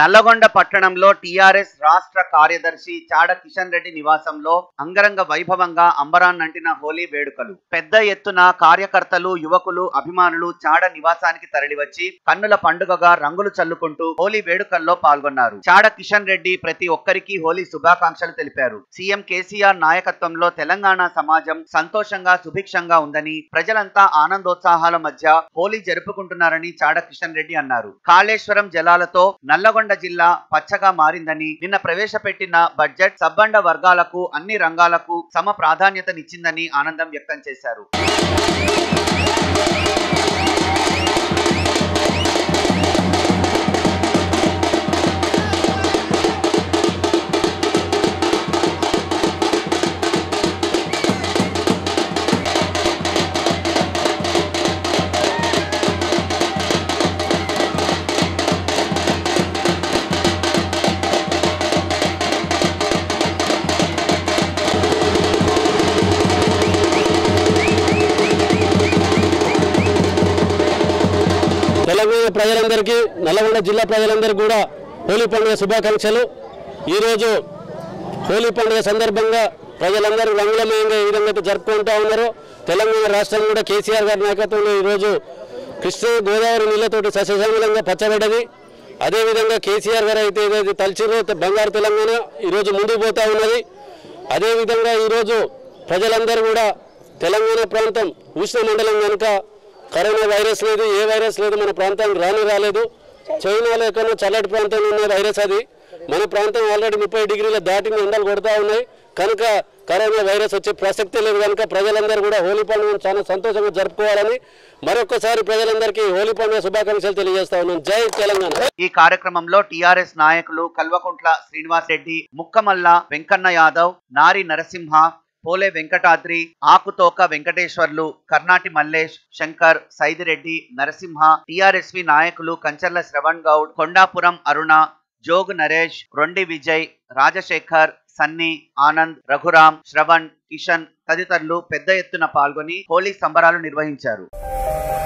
నల్లగొండ పట్టణంలో టీఆర్ఎస్ రాష్ట్ర కార్యదర్శి చాడ కిషన్ రెడ్డి నివాసంలో అంగరంగ వైభవంగా అంబరాన్నంటిన హోలీ వేడుకలు పెద్ద ఎత్తున కార్యకర్తలు యువకులు అభిమానులు చాడ నివాసానికి తరలివచ్చి కన్నుల పండుగగా రంగులు చల్లుకుంటూ హోలీ వేడుకల్లో పాల్గొన్నారు చాడ కిషన్ రెడ్డి ప్రతి ఒక్కరికి హోలీ శుభాకాంక్షలు తెలిపారు సీఎం కేసీఆర్ నాయకత్వంలో తెలంగాణ సమాజం సంతోషంగా సుభిక్షంగా ఉందని ప్రజలంతా ఆనందోత్సాహాల మధ్య హోలీ జరుపుకుంటున్నారని చాడ కిషన్ రెడ్డి అన్నారు కాళేశ్వరం జలాలతో నల్లగొండ జిల్లా పచ్చగా మారిందని నిన్న ప్రవేశపెట్టిన బడ్జెట్ సబ్బండ వర్గాలకు అన్ని రంగాలకు సమ ప్రాధాన్యతనిచ్చిందని ఆనందం వ్యక్తం చేశారు తెలంగాణ ప్రజలందరికీ నల్లగొండ జిల్లా ప్రజలందరికీ కూడా హోలీ పండుగ శుభాకాంక్షలు ఈరోజు హోలీ పండుగ సందర్భంగా ప్రజలందరూ రంగులమయంగా ఏ విధంగా అయితే జరుపుకుంటూ ఉన్నారో తెలంగాణ రాష్ట్రం కూడా కేసీఆర్ గారి నాయకత్వంలో ఈరోజు కృష్ణ గోదావరి నీళ్లతోటి సస్యశ్యామలంగా పచ్చబడ్డది అదేవిధంగా కేసీఆర్ గారు అయితే ఏదైతే తలచిరో బంగారు తెలంగాణ ఈరోజు ముందుకు పోతా ఉన్నది అదేవిధంగా ఈరోజు ప్రజలందరూ కూడా తెలంగాణ ప్రాంతం ఉష్ణ మండలం కనుక కరోనా వైరస్ లేదు ఏ వైరస్ లేదు మన ప్రాంతానికి రాని రాలేదు చైనాలో ఎక్కడో చల్లటి ప్రాంతంలో ఉన్న వైరస్ అది మన ప్రాంతం ఆల్రెడీ ముప్పై డిగ్రీల దాటిన ఎండలు కొడతా ఉన్నాయి కనుక కరోనా వైరస్ వచ్చే ప్రసక్తే లేదు కనుక ప్రజలందరూ కూడా హోలీ పండుగను చాలా సంతోషంగా జరుపుకోవాలని మరొకసారి ప్రజలందరికీ హోలీ పండుగ శుభాకాంక్షలు తెలియజేస్తా ఉన్నాను జై తెలంగాణ ఈ కార్యక్రమంలో టీఆర్ఎస్ నాయకులు కల్వకుంట్ల శ్రీనివాస్ రెడ్డి ముక్కమల్ల వెంకన్న యాదవ్ నారి నరసింహ పోలే వెంకటాద్రి ఆకుతోక వెంకటేశ్వర్లు కర్ణాటి మల్లేష్ శంకర్ సైదిరెడ్డి నరసింహ టీఆర్ఎస్వి నాయకులు కంచర్ల శ్రవణ్ గౌడ్ కొండాపురం అరుణ జోగ్ నరేష్ రొండి విజయ్ రాజశేఖర్ సన్నీ ఆనంద్ రఘురాం శ్రవణ్ కిషన్ తదితరులు పెద్ద ఎత్తున పాల్గొని హోలీ సంబరాలు నిర్వహించారు